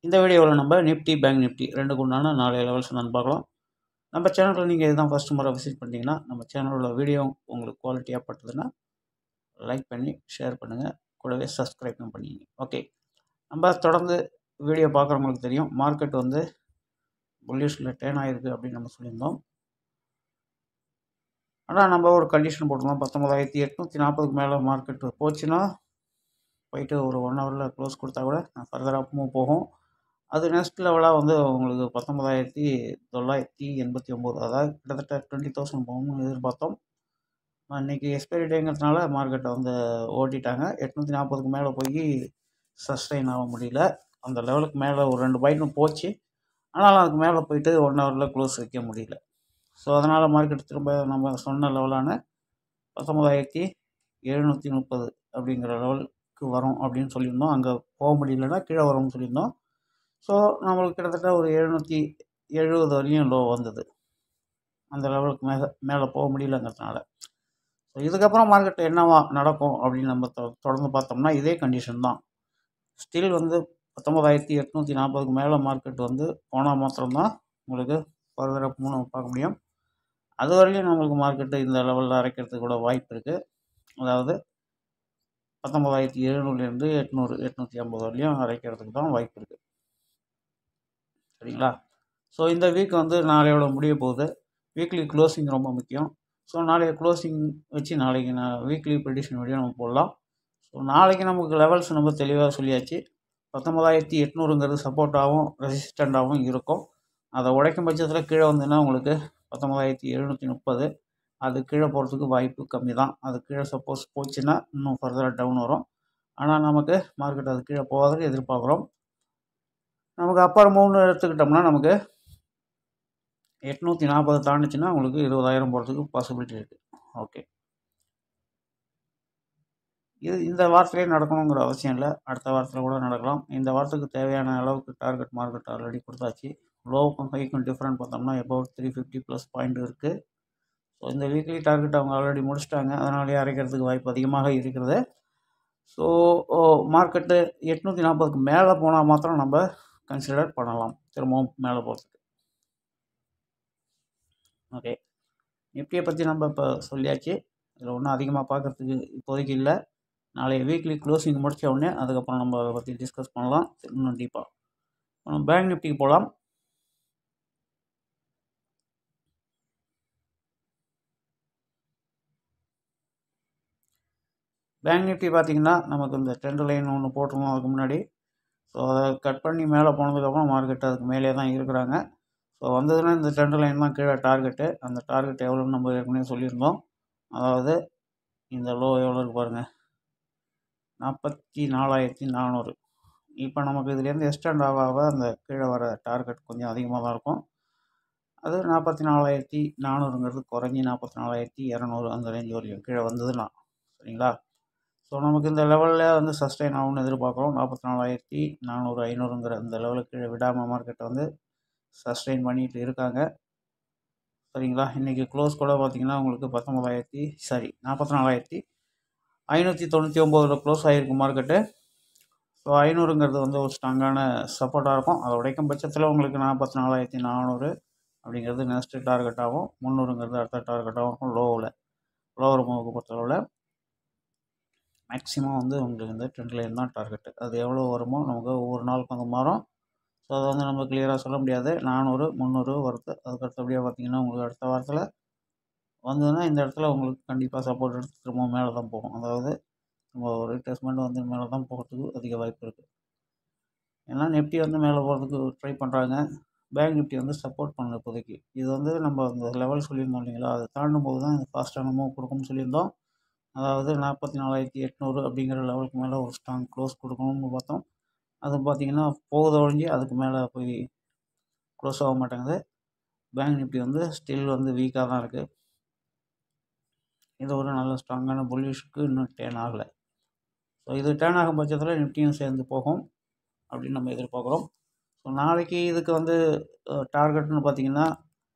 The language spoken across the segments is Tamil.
இந்த வீடியோவில் நம்ம நிஃப்டி பேங்க் நிஃப்டி ரெண்டுக்கு உண்டான நாலு லெவல்ஸ் நான் பார்க்கலாம் நம்ம சேனலில் நீங்கள் இதுதான் ஃபஸ்ட் முறை விசிட் பண்ணிட்டீங்கன்னா நம்ம சேனலோட வீடியோ உங்களுக்கு குவாலிட்டியாக பட்டதுன்னா லைக் பண்ணி ஷேர் பண்ணுங்கள் கூடவே சப்ஸ்கிரைப்பும் பண்ணிங்க ஓகே நம்ம தொடர்ந்து வீடியோ பார்க்குறவங்களுக்கு தெரியும் மார்க்கெட் வந்து புல்லிஷில் டேன் ஆகிருக்கு அப்படின்னு நம்ம சொல்லியிருந்தோம் ஆனால் நம்ம ஒரு கண்டிஷன் போட்டிருந்தோம் பத்தொம்பதாயிரத்தி எட்நூற்றி நாற்பதுக்கு மேலே மார்க்கெட் போச்சுன்னா போயிட்டு ஒரு ஒன் ஹவரில் க்ளோஸ் கொடுத்தா கூட நான் ஃபர்தராக மூவ் போகும் அது நெக்ஸ்ட் லெவலாக வந்து உங்களுக்கு பத்தொம்பதாயிரத்தி தொள்ளாயிரத்தி எண்பத்தி ஒம்பது அதாவது கிட்டத்தட்ட டுவெண்ட்டி தௌசண்ட் போகணும்னு எதிர்பார்த்தோம் இன்றைக்கி எக்ஸ்பைரி டேங்கிறதுனால மார்க்கெட்டை வந்து ஓட்டிட்டாங்க எட்நூற்றி நாற்பதுக்கு மேலே போய் சஸ்டைன் ஆக முடியல அந்த லெவலுக்கு மேலே ஒரு ரெண்டு பைட்டும் போச்சு ஆனாலும் அதுக்கு மேலே போயிட்டு ஒன் ஹவரில் க்ளோஸ் வைக்க முடியல ஸோ அதனால் மார்க்கெட் திரும்ப நம்ம சொன்ன லெவலான பத்தொம்பதாயிரத்தி எழுநூற்றி முப்பது அப்படிங்கிற லெவலுக்கு வரும் அப்படின்னு சொல்லியிருந்தோம் அங்கே போக முடியலன்னா கீழே வரும்னு சொல்லியிருந்தோம் ஸோ நம்மளுக்கு கிட்டத்தட்ட ஒரு எழுநூற்றி எழுபது வரையும் லோ வந்தது அந்த லெவலுக்கு மேலே மேலே போக முடியலங்கிறதுனால ஸோ இதுக்கப்புறம் மார்க்கெட் என்னவா நடக்கும் அப்படின்னு நம்ம தொ தொடர்ந்து பார்த்தோம்னா இதே கண்டிஷன் தான் ஸ்டில் வந்து பத்தொம்பதாயிரத்தி எட்நூற்றி நாற்பதுக்கு மேலே மார்க்கெட் வந்து போனால் மாத்திரம்தான் உங்களுக்கு ஃபர்தராக மூணு பார்க்க முடியும் அது வரையிலும் நம்மளுக்கு மார்க்கெட்டு இந்த லெவலில் அரைக்கிறதுக்கு கூட வாய்ப்பு இருக்குது அதாவது பத்தொம்பதாயிரத்தி எழுநூறுலேருந்து எட்நூறு எட்நூற்றி ஐம்பது வரலையும் அரைக்கிறதுக்கு தான் வாய்ப்பு இருக்குது சரிங்களா ஸோ இந்த வீக் வந்து நாளையோட முடிய போகுது வீக்லி க்ளோசிங் ரொம்ப முக்கியம் ஸோ நாளைய க்ளோசிங் வச்சு நாளைக்கு நான் வீக்லி ப்ரெடிஷன் வீடியோ நம்ம போடலாம் ஸோ நாளைக்கு நமக்கு லெவல்ஸ் நம்ம தெளிவாக சொல்லியாச்சு பத்தொம்பதாயிரத்தி எட்நூறுங்கிறது சப்போர்ட்டாகவும் ரெசிஸ்டண்ட்டாகவும் இருக்கும் அதை உடைக்கும் பட்சத்தில் கீழே வந்ததுன்னா உங்களுக்கு பத்தொம்பதாயிரத்தி எழுநூற்றி முப்பது அது கீழே போகிறதுக்கு வாய்ப்பு கம்மி தான் அது கீழே சப்போஸ் போச்சுன்னா இன்னும் ஃபர்தராக டவுன் வரும் ஆனால் நமக்கு மார்க்கெட் அது கீழே போகாதுன்னு எதிர்பார்க்குறோம் நமக்கு அப்பர் மூணு எடுத்துக்கிட்டோம்னா நமக்கு எட்நூற்றி நாற்பது தாண்டுச்சுன்னா உங்களுக்கு இருபதாயிரம் போகிறதுக்கு பாசிபிலிட்டி இருக்குது ஓகே இது இந்த வாரத்திலே நடக்கணுங்கிற அவசியம் இல்லை அடுத்த வாரத்தில் கூட நடக்கலாம் இந்த வாரத்துக்கு தேவையான அளவுக்கு டார்கெட் மார்க்கெட் ஆல்ரெடி கொடுத்தாச்சு லோவுக்கும் ஹைக்கும் டிஃப்ரெண்ட் பார்த்தோம்னா about three fifty plus point இருக்குது ஸோ இந்த வீக்லி டார்கெட் அவங்க ஆல்ரெடி முடிச்சிட்டாங்க அதனாலேயே அரைக்கிறதுக்கு வாய்ப்பு அதிகமாக இருக்கிறது ஸோ மார்க்கெட்டு எட்நூற்றி நாற்பதுக்கு மேலே போனால் மாத்திரம் நம்ம கன்சிடர் பண்ணலாம் திரும்பவும் மேலே போகிறதுக்கு ஓகே நிஃப்டியை பற்றி நம்ம இப்போ சொல்லியாச்சு இதில் ஒன்றும் அதிகமாக பார்க்குறதுக்கு இப்போதைக்கு இல்லை நாளைய வீக்லி க்ளோசிங் முடித்த உடனே அதுக்கப்புறம் நம்ம அதை பற்றி டிஸ்கஸ் பண்ணலாம் இன்னும் டீப்பாக பேங்க் நிஃப்டிக்கு போகலாம் பேங்க் நிஃப்டி பார்த்திங்கன்னா நமக்கு இந்த ட்ரெண்ட் லைன் ஒன்று போட்டிருந்தோம் அதுக்கு முன்னாடி ஸோ அதை கட் பண்ணி மேலே போனதுக்கப்புறம் மார்க்கெட் அதுக்கு மேலே தான் இருக்கிறாங்க ஸோ வந்ததுன்னா இந்த ட்ரெண்ட் லைன் தான் கீழே டார்கெட்டு அந்த டார்கெட் எவ்வளோன்னு நம்ம ஏற்கனவே சொல்லியிருந்தோம் அதாவது இந்த லோ எவ்வளோ இருக்கு பாருங்கள் நாற்பத்தி நாலாயிரத்தி நானூறு இப்போ நமக்கு இதுலேருந்து எக்ஸ்டெண்ட் ஆக ஆக அந்த கீழே வர டார்கெட் கொஞ்சம் அதிகமாக தான் இருக்கும் அது நாற்பத்தி நாலாயிரத்தி நானூறுங்கிறது குறைஞ்சி நாற்பத்தி நாலாயிரத்தி இரநூறு அந்த ரேஞ்ச் வரையும் கீழே வந்ததுன்னா சரிங்களா ஸோ நமக்கு இந்த லெவலில் வந்து சஸ்டெயின் ஆகும்னு எதிர்பார்க்குறோம் நாற்பத்தி நாலாயிரத்தி நானூறு ஐநூறுங்கிற அந்த லெவலுக்கு கீழே விடாமல் மார்க்கெட்டை வந்து சஸ்டெயின் பண்ணிகிட்டு இருக்காங்க சரிங்களா இன்றைக்கி க்ளோஸ் கூட பார்த்திங்கன்னா உங்களுக்கு பத்தொம்பதாயிரத்தி சாரி நாற்பத்தி நாலாயிரத்தி ஐநூற்றி தொண்ணூற்றி ஒம்போதில் க்ளோஸ் ஆகிருக்கு மார்க்கெட்டு ஸோ ஐநூறுங்கிறது வந்து ஒரு ஸ்ட்ராங்கான சப்போர்ட்டாக இருக்கும் அதை உடைக்கும் பட்சத்தில் உங்களுக்கு நாற்பத்தி நாலாயிரத்தி நானூறு அப்படிங்கிறது நெக்ஸ்ட்டு டார்கெட்டாகவும் முந்நூறுங்கிறது அடுத்த டார்கெட்டாகவும் இருக்கும் லோவில் லோவர் மூவுக்கு பொறுத்தளவில் மேக்ஸிமம் வந்து உங்களுக்கு இந்த ட்ரெண்ட் லைன் தான் டார்கெட்டு அது எவ்வளோ வருமோ நமக்கு ஒவ்வொரு நாளுக்கு வந்து மாறும் ஸோ அதை வந்து நம்ம கிளியராக சொல்ல முடியாது நானூறு முந்நூறு வருது அதுக்கு அடுத்தபடியாக பார்த்தீங்கன்னா உங்களுக்கு அடுத்த வாரத்தில் வந்ததுன்னா இந்த இடத்துல உங்களுக்கு கண்டிப்பாக சப்போர்ட் எடுத்து திரும்ப மேலே தான் போகும் அதாவது நம்ம ஒரு ரீட்ரேஸ்மெண்ட் வந்து மேலே தான் போகிறதுக்கு அதிக வாய்ப்பு இருக்குது ஏன்னா நிஃப்டி வந்து மேலே போகிறதுக்கு ட்ரை பண்ணுறாங்க பேங்க் நிஃப்டி வந்து சப்போர்ட் பண்ணல இப்போதைக்கு இது வந்து நம்ம அந்த லெவல் சொல்லியிருந்தோம் இல்லைங்களா அதை தாண்டும் போது தான் இந்த ஃபாஸ்ட்டான மூவ் கொடுக்கும்னு சொல்லியிருந்தோம் அதாவது நாற்பத்தி நாலாயிரத்தி எட்நூறு அப்படிங்கிற லெவலுக்கு மேலே ஒரு ஸ்ட்ராங் க்ளோஸ் கொடுக்கணும்னு பார்த்தோம் அது பார்த்திங்கன்னா போகுத ஒழிஞ்சு அதுக்கு மேலே போய் க்ளோஸ் ஆக மாட்டேங்குது பேங்க் நிஃப்டி வந்து ஸ்டில் வந்து வீக்காக தான் இருக்குது இது ஒரு நல்ல ஸ்ட்ராங்கான புல்லிஷுக்கு இன்னும் டேன் ஆகலை ஸோ இது டேன் ஆகும் பட்சத்தில் நிஃப்டியும் சேர்ந்து போகும் அப்படின்னு நம்ம எதிர்பார்க்குறோம் ஸோ நாளைக்கு இதுக்கு வந்து டார்கெட்னு பார்த்திங்கன்னா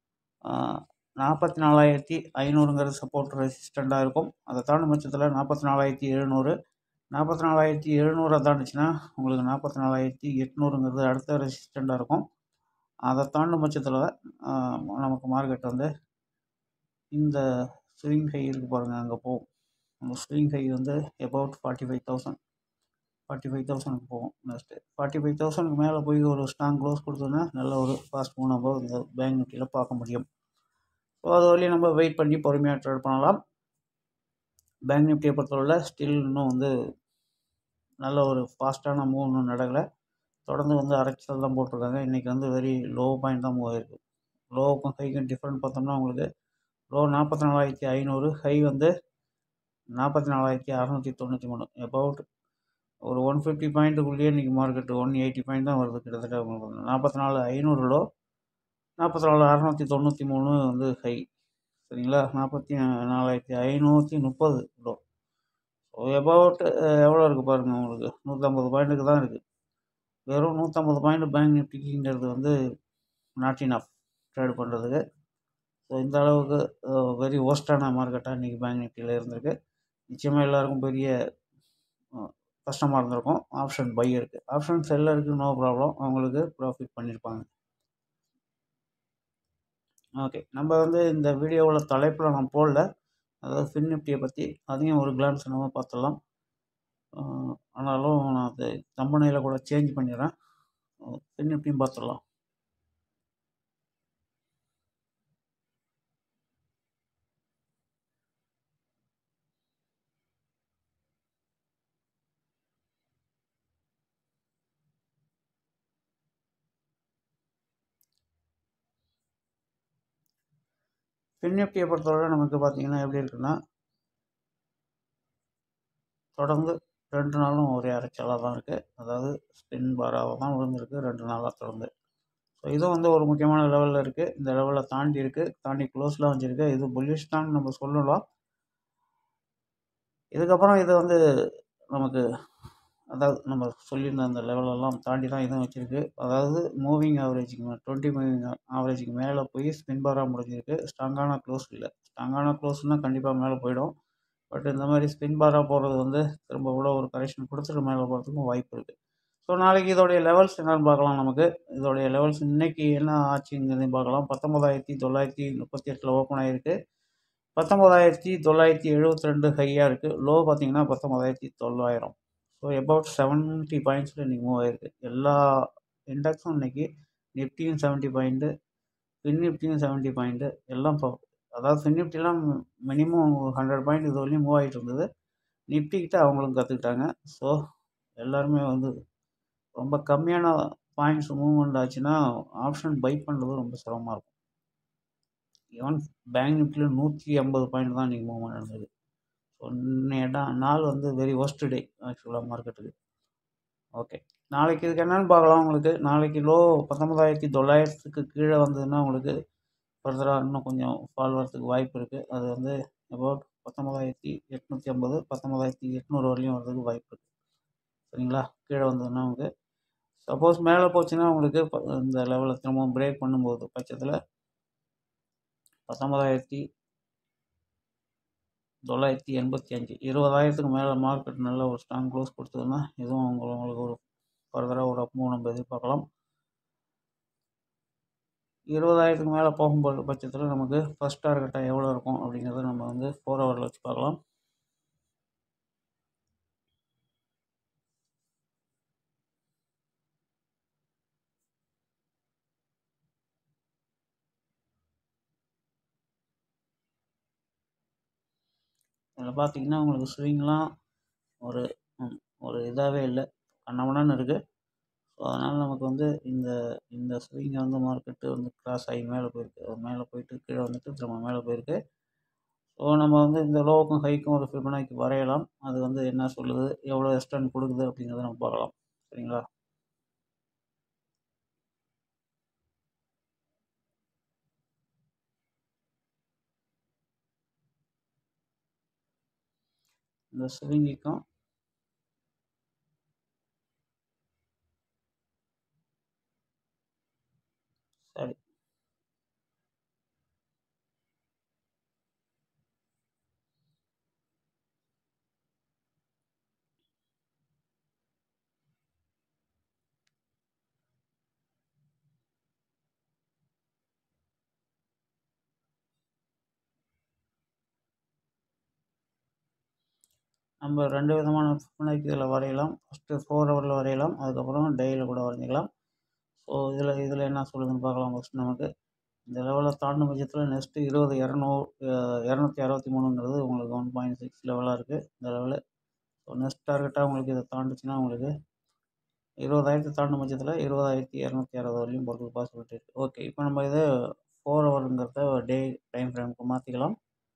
நாற்பத்தி நாலாயிரத்தி ஐநூறுங்கிறது சப்போர்ட் ரெசிஸ்டண்ட்டாக இருக்கும் அதை தாண்டும் பட்சத்தில் நாற்பத்தி நாலாயிரத்தி எழுநூறு நாற்பத்தி நாலாயிரத்தி எழுநூறை தாண்டுச்சுன்னா உங்களுக்கு நாற்பத்தி நாலாயிரத்தி எட்நூறுங்கிறது அடுத்த ரெசிஸ்டண்ட்டாக இருக்கும் அதை தாண்டும் பட்சத்தில் நமக்கு மார்க்கெட் வந்து இந்த ஸ்விங் ஹை இருக்குது பாருங்கள் அங்கே போகும் அந்த ஸ்விங் ஹை வந்து about forty five thousand forty five தௌசண்ட்க்கு போகும் நெக்ஸ்ட்டு ஃபார்ட்டி ஃபைவ் தௌசண்ட்க்கு மேலே போய் ஒரு ஸ்ட்ராங் க்ளோஸ் கொடுத்தோன்னா நல்ல ஒரு ஃபாஸ்ட் மூவ் நம்ம இந்த பேங்க் நிஃப்டியில் பார்க்க முடியும் ஸோ அது வரையும் நம்ம வெயிட் பண்ணி பொறுமையாக ட்ரேட் பண்ணலாம் பேங்க் நிஃப்டியை பொறுத்தவரையில் ஸ்டில் இன்னும் வந்து நல்ல ஒரு ஃபாஸ்ட்டான மூவ் இன்னும் நடக்கலை தொடர்ந்து வந்து அரைச்சல் தான் போட்டிருக்காங்க இன்றைக்கி வந்து வெரி லோ பாயிண்ட் தான் மூவ் ஆயிருக்கு லோவுக்கும் ஹைக்கும் டிஃப்ரெண்ட் பார்த்தோம்னா உங்களுக்கு லோ நாற்பத்தி நாலாயிரத்தி ஐநூறு ஹை வந்து நாற்பத்தி நாலாயிரத்தி அறநூற்றி தொண்ணூற்றி மூணு அபவுட் ஒரு ஒன் ஃபிஃப்டி பாயிண்ட்டுக்குள்ளேயே இன்றைக்கி மார்க்கெட்டு ஒன் எயிட்டி பாயிண்ட் தான் வருது கிட்டத்தட்ட உங்களுக்கு நாற்பத்தி நாலு ஐநூறு லோ நாற்பத்தி நாலு அறநூற்றி தொண்ணூற்றி மூணு வந்து ஹை சரிங்களா நாற்பத்தி நாலாயிரத்தி ஐநூற்றி முப்பது லோ ஸோ எபவுட் எவ்வளோ இருக்குது பாருங்கள் உங்களுக்கு நூற்றம்பது பாயிண்ட்டுக்கு தான் இருக்குது வெறும் நூற்றம்பது பாயிண்ட் பேங்க் நிஃப்டிங்கிறது வந்து நாட் இனஃப் ட்ரேட் பண்ணுறதுக்கு ஸோ இந்த அளவுக்கு வெரி ஒஸ்டான மார்க்கெட்டாக இன்றைக்கி பேங்க் நிஃப்டியில் இருந்திருக்கு நிச்சயமாக எல்லாருக்கும் பெரிய கஷ்டமாக இருந்திருக்கும் ஆப்ஷன் பை இருக்குது ஆப்ஷன் செல்லருக்கு நோ ப்ராப்ளம் அவங்களுக்கு ப்ராஃபிட் பண்ணியிருப்பாங்க ஓகே நம்ம வந்து இந்த வீடியோவில் தலைப்பில் நான் போடல அதாவது ஃபின் நிஃப்டியை பற்றி அதையும் ஒரு கிளான்ஸ் நம்ம பார்த்துடலாம் ஆனாலும் நான் அது கம்பெனியில் கூட சேஞ்ச் பண்ணிடுறேன் ஃபின் நிஃப்டியும் பார்த்துடலாம் ஃபின் நிஃப்டியை பொறுத்தவரை நமக்கு பார்த்தீங்கன்னா எப்படி இருக்குன்னா தொடர்ந்து ரெண்டு நாளும் ஒரே அரைச்சலாக தான் இருக்குது அதாவது ஸ்பின் பாராக தான் விழுந்திருக்கு ரெண்டு நாளாக தொடர்ந்து ஸோ இதுவும் வந்து ஒரு முக்கியமான லெவலில் இருக்குது இந்த லெவலில் தாண்டி இருக்குது தாண்டி க்ளோஸ்லாம் வச்சுருக்கு இது புல்லிஷ் தான் நம்ம சொல்லலாம் இதுக்கப்புறம் இது வந்து நமக்கு அதாவது நம்ம சொல்லியிருந்த அந்த லெவலெல்லாம் தாண்டி தான் இதுவும் வச்சுருக்கு அதாவது மூவிங் ஆவரேஜுக்கு டுவெண்ட்டி மூவிங் ஆவரேஜுக்கு மேலே போய் ஸ்பின் பாராக முடிஞ்சிருக்கு ஸ்ட்ராங்கான க்ளோஸ் இல்லை ஸ்ட்ராங்கான க்ளோஸ்னால் கண்டிப்பாக மேலே போயிடும் பட் இந்த மாதிரி ஸ்பின் பாராக போகிறது வந்து திரும்ப கூட ஒரு கரெக்ஷன் கொடுத்துட்டு மேலே போகிறதுக்கும் வாய்ப்பு இருக்குது ஸோ நாளைக்கு இதோடைய லெவல்ஸ் என்னென்னு பார்க்கலாம் நமக்கு இதோடைய லெவல்ஸ் இன்றைக்கி என்ன ஆச்சுங்கிறதையும் பார்க்கலாம் பத்தொம்பதாயிரத்தி தொள்ளாயிரத்தி முப்பத்தி எட்டில் ஓப்பன் ஆகிருக்கு பத்தொம்பதாயிரத்தி தொள்ளாயிரத்தி எழுபத்தி ரெண்டு ஹையாக இருக்குது லோ பார்த்தீங்கன்னா பத்தொம்பதாயிரத்தி தொள்ளாயிரம் ஸோ அபவுட் செவன்ட்டி பாயிண்ட்ஸில் இன்றைக்கி மூவ் ஆகிருக்கு எல்லா இண்டெக்ஸும் இன்றைக்கி நிஃப்டியும் செவன்ட்டி பாயிண்ட்டு ஃபின் நிஃப்டியும் செவன்ட்டி பாயிண்ட்டு எல்லாம் இப்போ அதாவது ஃபின் நிஃப்டிலாம் மினிமம் ஹண்ட்ரட் பாயிண்ட் இது வரையும் மூவ் ஆகிட்டு இருந்தது நிஃப்டிக்கிட்ட அவங்களும் கற்றுக்கிட்டாங்க ஸோ எல்லாருமே வந்து ரொம்ப கம்மியான பாயிண்ட்ஸ் மூவ்மெண்ட் ஆச்சுன்னா ஆப்ஷன் பை பண்ணுறது ரொம்ப சிரமமாக இருக்கும் ஈவன் பேங்க் நிஃப்டியில் நூற்றி ஐம்பது பாயிண்ட் தான் இன்றைக்கி மூவ்மெண்ட் நடந்தது ஸோ இன்னைய நாள் வந்து வெரி ஒஸ்ட் டே ஆக்சுவலாக மார்க்கெட்டுக்கு ஓகே நாளைக்கு இதுக்கு என்னென்னு பார்க்கலாம் உங்களுக்கு நாளைக்கு லோ பத்தொம்பதாயிரத்தி தொள்ளாயிரத்துக்கு கீழே வந்ததுன்னா உங்களுக்கு ஃபர்தராக இன்னும் கொஞ்சம் ஃபால் வரதுக்கு வாய்ப்பு இருக்குது அது வந்து அபவுட் பத்தொம்பதாயிரத்தி எட்நூற்றி ஐம்பது பத்தொம்பதாயிரத்தி எட்நூறு வரலையும் வரதுக்கு வாய்ப்பு இருக்குது சரிங்களா கீழே வந்ததுன்னா உங்களுக்கு சப்போஸ் மேலே போச்சுன்னா உங்களுக்கு இந்த லெவலில் திரும்பவும் பிரேக் பண்ணும்போது பட்சத்தில் பத்தொம்பதாயிரத்தி தொள்ளாயிரத்தி எண்பத்தி அஞ்சு இருபதாயிரத்துக்கு மேலே மார்க்கெட் நல்ல ஒரு ஸ்ட்ராங் க்ளோஸ் கொடுத்ததுன்னா இதுவும் உங்களுக்கு ஒரு ஃபர்தராக ஒரு அப்மூவ் நம்ம எதிர்பார்க்கலாம் இருபதாயிரத்துக்கு மேலே போகும்போது பட்சத்தில் நமக்கு ஃபஸ்ட் டார்கெட்டாக எவ்வளோ இருக்கும் அப்படிங்கிறத நம்ம வந்து ஃபோர் ஹவரில் வச்சு பார்க்கலாம் இதில் பார்த்தீங்கன்னா உங்களுக்கு ஸ்விங்லாம் ஒரு ஒரு இதாகவே இல்லை கண்ணமண்ணன்னு இருக்குது ஸோ அதனால் நமக்கு வந்து இந்த இந்த ஸ்விங்கை வந்து மார்க்கெட்டு வந்து கிராஸ் ஆகி மேலே போயிருக்கு மேலே போயிட்டு கீழே வந்துட்டு திரும்ப மேலே போயிருக்கு ஸோ நம்ம வந்து இந்த லோவுக்கும் ஹைக்கும் ஒரு ஃபிபனாக்கி வரையலாம் அது வந்து என்ன சொல்லுது எவ்வளோ எக்ஸ்டன் கொடுக்குது அப்படிங்கிறத நம்ம பார்க்கலாம் சரிங்களா இந்த ஸ்விங்கிக்கும் சரி நம்ம ரெண்டு விதமான ஃபிபனாக்கி இதில் வரையலாம் ஃபஸ்ட்டு ஃபோர் ஹவரில் வரையலாம் அதுக்கப்புறம் டேயில் கூட வரைஞ்சிக்கலாம் ஸோ இதில் இதில் என்ன சொல்லுதுன்னு பார்க்கலாம் ஃபஸ்ட் நமக்கு இந்த லெவலில் தாண்டும் பட்சத்தில் நெக்ஸ்ட்டு இருபது இரநூறு இரநூத்தி அறுபத்தி மூணுங்கிறது உங்களுக்கு ஒன் பாயிண்ட் சிக்ஸ் லெவலாக இருக்குது இந்த லெவலு ஸோ நெக்ஸ்ட் டார்கெட்டாக உங்களுக்கு இதை தாண்டுச்சுன்னா உங்களுக்கு இருபதாயிரத்தி தாண்டும் பட்சத்தில் இருபதாயிரத்தி இரநூத்தி அறுபது வரலையும் போகிறதுக்கு பாசிபிலிட்டி இருக்குது ஓகே இப்போ நம்ம இதை ஃபோர் ஹவருங்கிறத டே டைம் ஃப்ரேமுக்கு மாற்றிக்கலாம்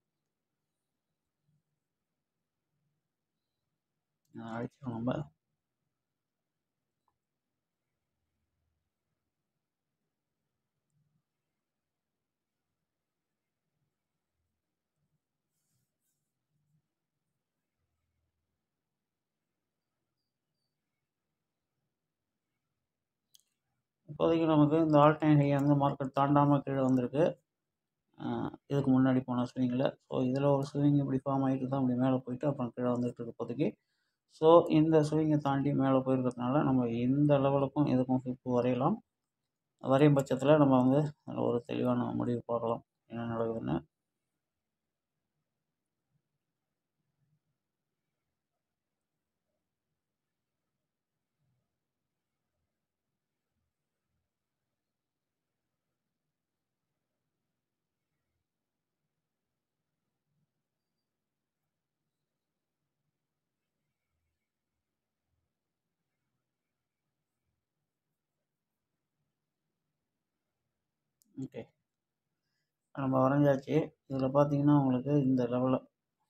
அழிச்சிடும் நம்ம இப்போதைக்கு நமக்கு இந்த ஆல் டைம் ஹை வந்து மார்க்கெட் தாண்டாமல் கீழே வந்திருக்கு ஆஹ் இதுக்கு முன்னாடி போன ஸ்விங்கில் ஸோ இதில் ஒரு ஸ்விங் இப்படி ஃபார்ம் ஆகிட்டு தான் இப்படி மேலே போயிட்டு அப்புறம் கீழே வந்துட்டு இருக்கு இப்போதைக்கு ஸோ இந்த ஸ்விங்கை தாண்டி மேலே போயிருக்கிறதுனால நம்ம இந்த லெவலுக்கும் இதுக்கும் ஃபிஃப்ட் வரையலாம் வரையும் பட்சத்தில் நம்ம வந்து அதில் ஒரு தெளிவான முடிவு பார்க்கலாம் என்ன நடக்குதுன்னு ஓகே நம்ம வரைஞ்சாச்சு இதில் பார்த்தீங்கன்னா உங்களுக்கு இந்த லெவலில்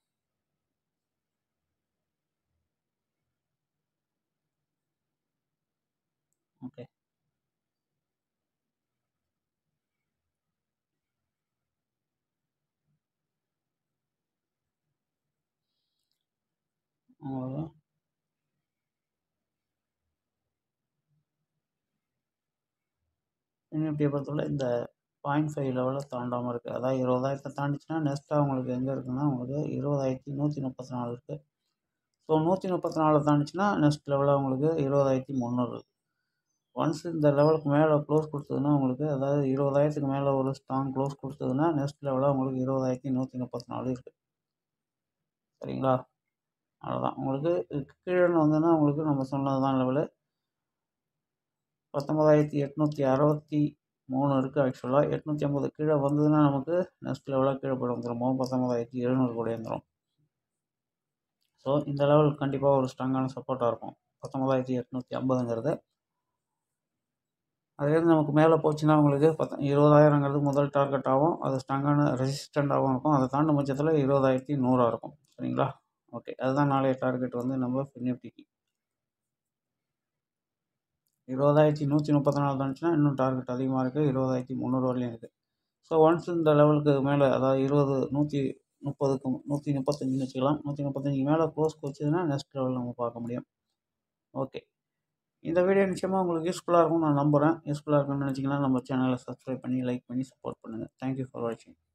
ஓகே உங்களுக்கு நிஃப்டியை பொறுத்தவரை இந்த பாயிண்ட் ஃபைவ் லெவலில் தாண்டாமல் இருக்குது அதாவது இருபதாயிரத்தை தாண்டிச்சுன்னா நெக்ஸ்ட்டாக உங்களுக்கு எங்கே இருக்குன்னா உங்களுக்கு இருபதாயிரத்தி நூற்றி முப்பத்தி நாலு இருக்குது ஸோ நூற்றி முப்பத்தி நாலு தாண்டிச்சுன்னா நெக்ஸ்ட் லெவலில் உங்களுக்கு இருபதாயிரத்தி முந்நூறு இருக்குது ஒன்ஸ் இந்த லெவலுக்கு மேலே க்ளோஸ் கொடுத்ததுன்னா உங்களுக்கு அதாவது இருபதாயிரத்துக்கு மேலே ஒரு ஸ்ட்ராங் க்ளோஸ் கொடுத்ததுன்னா நெக்ஸ்ட் லெவலில் உங்களுக்கு இருபதாயிரத்தி நூற்றி முப்பத்தி நாலு இருக்குது சரிங்களா அவ்வளோதான் உங்களுக்கு கீழேன்னு வந்ததுன்னா உங்களுக்கு நம்ம சொன்னது தான் லெவலு பத்தொம்பதாயிரத்தி எட்நூற்றி அறுபத்தி மூணு இருக்குது ஆக்சுவலாக எட்நூற்றி ஐம்பது கீழே வந்ததுன்னா நமக்கு நெக்ஸ்ட் லெவலாக கீழே போய்டும் திரும்பவும் பத்தொம்பதாயிரத்தி எழுநூறு கூட வந்துடும் ஸோ இந்த லெவல் கண்டிப்பாக ஒரு ஸ்ட்ராங்கான சப்போர்ட்டாக இருக்கும் பத்தொம்பதாயிரத்தி எட்நூற்றி ஐம்பதுங்கிறது அதுலேருந்து நமக்கு மேலே போச்சுன்னா உங்களுக்கு பத்த இருபதாயிரங்கிறது முதல் டார்கெட்டாகவும் அது ஸ்ட்ராங்கான ரெசிஸ்டண்ட்டாகவும் இருக்கும் அதை தாண்டும் பட்சத்தில் இருபதாயிரத்தி நூறாக இருக்கும் சரிங்களா ஓகே அதுதான் நாளைய டார்கெட் வந்து நம்ம நிஃப்டிக்கு இருபதாயிரத்தி நூற்றி முப்பத்தி நாலு தாண்டுச்சுன்னா இன்னும் டார்கெட் அதிகமாக இருக்குது இருபதாயிரத்தி முந்நூறு வரலையும் இருக்குது ஸோ ஒன்ஸ் இந்த லெவலுக்கு மேலே அதாவது இருபது நூற்றி முப்பதுக்கு நூற்றி முப்பத்தஞ்சுன்னு வச்சுக்கலாம் நூற்றி முப்பத்தஞ்சுக்கு மேலே க்ளோஸ் வச்சதுன்னா நெக்ஸ்ட் லெவல் நம்ம பார்க்க முடியும் ஓகே இந்த வீடியோ நிச்சயமாக உங்களுக்கு யூஸ்ஃபுல்லாக இருக்கும்னு நான் நம்புகிறேன் யூஸ்ஃபுல்லாக இருக்கும்னு நினச்சிங்கன்னா நம்ம சேனலை சப்ஸ்கிரைப் பண்ணி லைக் பண்ணி சப்போர்ட் பண்ணுங்கள் தேங்க்யூ ஃபார் வாட்சிங்